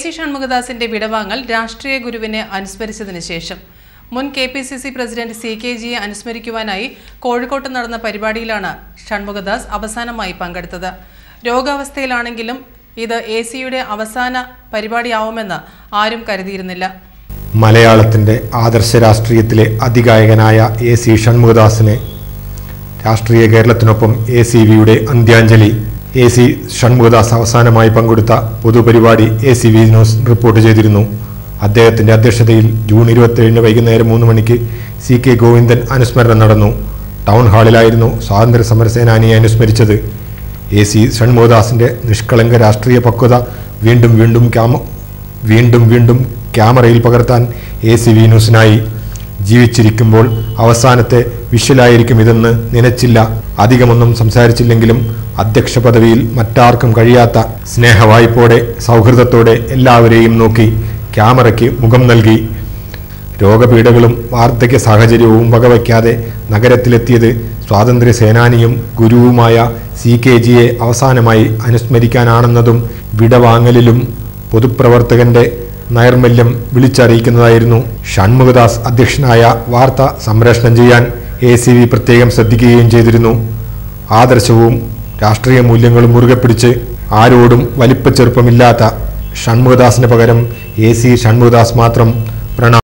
C ഷൺമുഖദാസിന്റെ വിടവാങ്ങൽ രാഷ്ട്രീയ ഗുരുവിനെ അനുസ്മരിച്ചതിന് ശേഷം മുൻ K P C C president C K ജിയെ അനുസ്മരിക്കുവാനായി കോഴിക്കോട്ട് നടന്ന പരിപാടിയിലാണ് ഷൺമുഖദാസ് അവസാനമായി പങ്കെടുത്തത് രോഗാവസ്ഥയിലാണെങ്കിലും ഇത് എ സിയുടെ അവസാന പരിപാടിയാവുമെന്ന് ആരും കരുതിയിരുന്നില്ല മലയാളത്തിൻ്റെ ആദർശ രാഷ്ട്രീയത്തിലെ അതികായകനായ എ സി ഷൺമുഖദാസിന് രാഷ്ട്രീയ കേരളത്തിനൊപ്പം എ സി വിയുടെ അന്ത്യാഞ്ജലി എ സി ഷൺമുഖദാസ് അവസാനമായി പങ്കെടുത്ത പൊതുപരിപാടി A C V news report ചെയ്തിരുന്നു അദ്ദേഹത്തിൻ്റെ അധ്യക്ഷതയിൽ ജൂൺ ഇരുപത്തിയേഴിന് വൈകുന്നേരം മൂന്ന് മണിക്ക് സി കെ ഗോവിന്ദൻ അനുസ്മരണം നടന്നു ടൗൺ ഹാളിലായിരുന്നു സ്വാതന്ത്ര്യ സമര സേനാനിയെ അനുസ്മരിച്ചത് എ സി ഷൺമുഖദാസിൻ്റെ നിഷ്കളങ്ക രാഷ്ട്രീയ പക്വത വീണ്ടും വീണ്ടും ക്യാമ വീണ്ടും വീണ്ടും ക്യാമറയിൽ പകർത്താൻ എ സി വി ന്യൂസിനായി ജീവിച്ചിരിക്കുമ്പോൾ അവസാനത്തെ വിഷ്വലായിരിക്കും ഇതെന്ന് നനച്ചില്ല അധികമൊന്നും സംസാരിച്ചില്ലെങ്കിലും അധ്യക്ഷ പദവിയിൽ മറ്റാർക്കും കഴിയാത്ത സ്നേഹവായ്പോടെ സൗഹൃദത്തോടെ എല്ലാവരെയും നോക്കി ക്യാമറയ്ക്ക് മുഖം നൽകി രോഗപീഠകളും വാർദ്ധക്യ സാഹചര്യവും വകവയ്ക്കാതെ നഗരത്തിലെത്തിയത് സ്വാതന്ത്ര്യ സേനാനിയും ഗുരുവുമായ സി കെ ജിയെ അവസാനമായി അനുസ്മരിക്കാനാണെന്നതും വിടവാങ്ങലിലും പൊതുപ്രവർത്തകന്റെ നൈർമല്യം വിളിച്ചറിയിക്കുന്നതായിരുന്നു ഷൺമുഖദാസ് അധ്യക്ഷനായ വാർത്ത സംപ്രേഷണം ചെയ്യാൻ എ സി വി പ്രത്യേകം ശ്രദ്ധിക്കുകയും ചെയ്തിരുന്നു ആദർശവും രാഷ്ട്രീയ മൂല്യങ്ങളും മുറുകെ പിടിച്ച് ആരോടും വലിപ്പച്ചെറുപ്പമില്ലാത്ത ഷൺമുഖദാസിന് പകരം എ സി ഷൺമുഖദാസ് മാത്രം പ്രണാ